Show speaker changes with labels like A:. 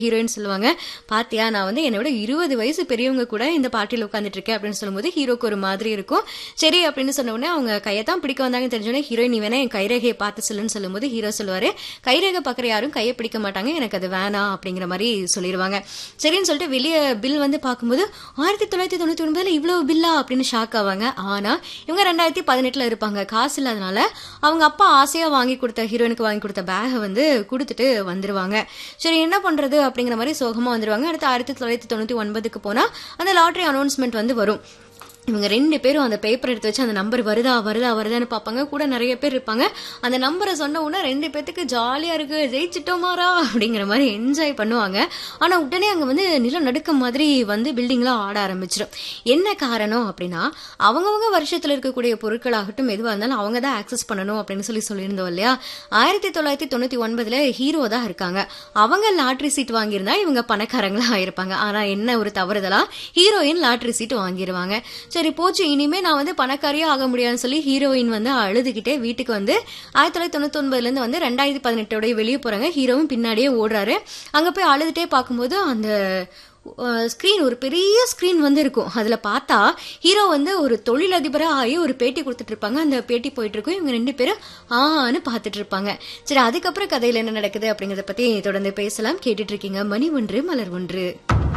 A: heroine சொல்லுவாங்க பாத்தியா நான் வந்து என்னை விட இருபது வயசு பெரியவங்க கூட இந்த பார்ட்டியில் உட்காந்துட்டு இருக்கேன் அப்படின்னு சொல்லும்போது ஹீரோக்கு ஒரு மாதிரி இருக்கும் சரி அப்படின்னு சொன்ன உடனே அவங்க கையை தான் பிடிக்க வந்தாங்கன்னு தெரிஞ்சோடனே ஹீரோயின் நீ வேணா என் கைரேகையை பார்த்து சொல்லுன்னு சொல்லும்போது ஹீரோ சொல்லுவாரு கைரேகை பார்க்குற யாரும் கையை பிடிக்க மாட்டாங்க எனக்கு அது வேணாம் அப்படிங்கிற மாதிரி சொல்லிடுவாங்க சரின்னு சொல்லிட்டு வெளியே பில் வந்து பார்க்கும்போது ஆயிரத்தி தொள்ளாயிரத்தி தொண்ணூத்தி ஒன்பதுல இவ்வளவு பில்லா அப்படின்னு ஷாக் ஆவாங்க ஆனா இவங்க ரெண்டாயிரத்தி பதினெட்டுல இருப்பாங்க காசு இல்லாதனால அவங்க அப்பா ஆசையா வாங்கி கொடுத்த ஹீரோயினுக்கு வாங்கி கொடுத்த பேகை வந்து கொடுத்துட்டு வந்துருவாங்க சரி என்ன பண்றது அப்படிங்கிற மாதிரி சோகமா வந்துருவாங்க அடுத்து ஆயிரத்தி தொள்ளாயிரத்தி தொண்ணூத்தி ஒன்பதுக்கு போனா அந்த லாட்டரி அனௌன்ஸ்மெண்ட் வந்து வரும் இவங்க ரெண்டு பேரும் அந்த பேப்பர் எடுத்து வச்சு அந்த நம்பர் வருதா வருதா வருதான்னு பார்ப்பாங்க கூட நிறைய பேர் இருப்பாங்க அந்த நம்பரை சொன்ன உடனே ரெண்டு பேத்துக்கு ஜாலியா இருக்கு ஜெயிச்சிட்டோமாரா அப்படிங்கிற மாதிரி என்ஜாய் பண்ணுவாங்க ஆனா உடனே அங்க வந்து நிலநடுக்கம் மாதிரி வந்து பில்டிங்லாம் ஆட ஆரம்பிச்சிடும் என்ன காரணம் அப்படின்னா அவங்கவங்க வருஷத்துல இருக்கக்கூடிய பொருட்களாகட்டும் எதுவாக இருந்தாலும் அவங்க தான் ஆக்சஸ் பண்ணணும் அப்படின்னு சொல்லி சொல்லியிருந்தோம் இல்லையா ஆயிரத்தி தொள்ளாயிரத்தி தொண்ணூத்தி ஒன்பதுல ஹீரோ தான் இருக்காங்க அவங்க லாட்ரி சீட் வாங்கியிருந்தா இவங்க பணக்காரங்களா ஆயிருப்பாங்க ஆனா என்ன ஒரு தவறுதலா ஹீரோயின் லாட்ரி சீட் வாங்கிடுவாங்க சரி போச்சு இனிமே நான் வந்து பணக்காரியா ஆக முடியாதுன்னு சொல்லி ஹீரோயின் வந்து அழுதுகிட்டே வீட்டுக்கு வந்து ஆயிரத்தி தொள்ளாயிரத்தி தொண்ணூத்தி ஒன்பதுல இருந்து வந்து ரெண்டாயிரத்தி பதினெட்டோட வெளியே போறாங்க ஹீரோவும் பின்னாடியே ஓடுறாரு அங்க போய் அழுதுட்டே பார்க்கும்போது அந்த ஸ்க்ரீன் ஒரு பெரிய ஸ்க்ரீன் வந்து இருக்கும் அதுல பார்த்தா ஹீரோ வந்து ஒரு தொழிலதிபராக ஆகி ஒரு பேட்டி கொடுத்துட்டு இருப்பாங்க அந்த பேட்டி போயிட்டு இருக்கும் இவங்க ரெண்டு பேரும் ஆன்னு பார்த்துட்டு இருப்பாங்க சரி அதுக்கப்புறம் கதையில என்ன நடக்குது அப்படிங்கறத பத்தி தொடர்ந்து பேசலாம் கேட்டுட்டு இருக்கீங்க மணி ஒன்று மலர் ஒன்று